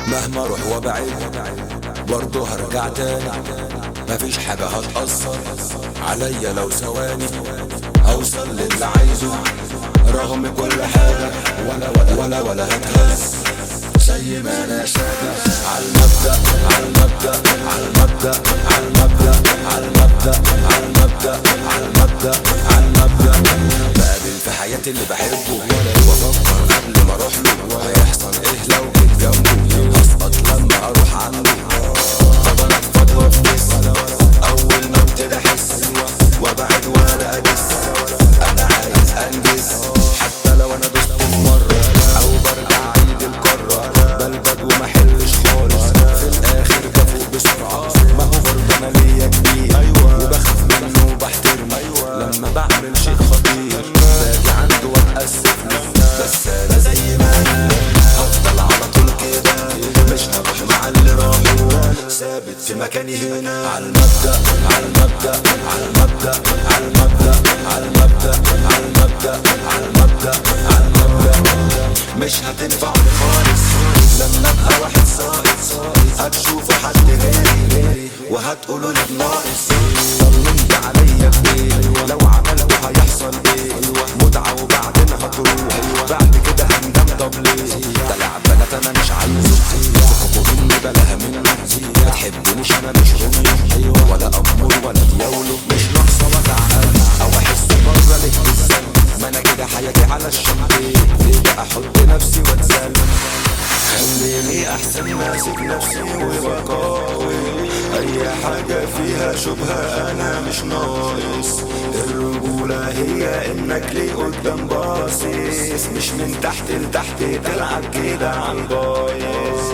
مهما اروح وابعد برضه هرجع تاني مفيش حاجة هتأثر عليا لو ثواني هوصل للي عايزه رغم كل حاجة ولا ولا ولا ولا هتهز زي ما انا شايف عالمبدأ عالمبدأ عالمبدأ عالمبدأ عالمبدأ عالمبدأ عالمبدأ عالمبدأ بقابل في حياتي اللي بحبه وافكر قبل ما اروح له هيحصل ايه لو جيت جنبه هسقط لما اروح عنده طب انا اتفضل وافكس اول ما ابتدي احس وابعد وانا اجس انا عايز انجز حتى لو انا دوست في مره او برجع عيد القاره بلبد وما احلش خالص في الاخر بفوق بسرعه ما هو برضه انا ليا كبير وبخاف منه وبحترمه لما بعمل شيء خطير باجي عنده واتاسف له بس انا زي ما انا هفضل على طول كده مش هروح مع اللي راحوا ثابت في مكاني هنا عالمبدأ عالمبدأ عالمبدأ عالمبدأ عالمبدأ عالمبدأ عالمبدأ عالمبدأ مش هتنفعني خالص لما ابقى واحد ساقط هتشوفوا حد غيري وهتقولوا لي بناقص طمنت عليا بايه لو عملت هيحصل ايه متعة وبعدين هتروح بعد كده هندم طب ليه دلع بنات انا مش عايزه فككوا مني بلاها منه ما تحبنيش انا مش امي ولا امور ولا دياولو مش ناقصه وجع قلب او احس بره ليه بالذنب ما انا كده حياتي على الشمبين ليه بقى احط نفسي واتذل خليني احسن ماسك نفسي وبقاوي اي حاجة فيها شبهة انا مش ناقص الرجولة هي انك لي قدام باصص مش من تحت لتحت تلعب كده عالبايص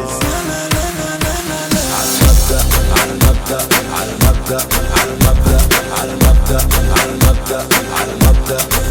عالمبدأ عالمبدأ عالمبدأ عالمبدأ عالمبدأ عالمبدأ عالمبدأ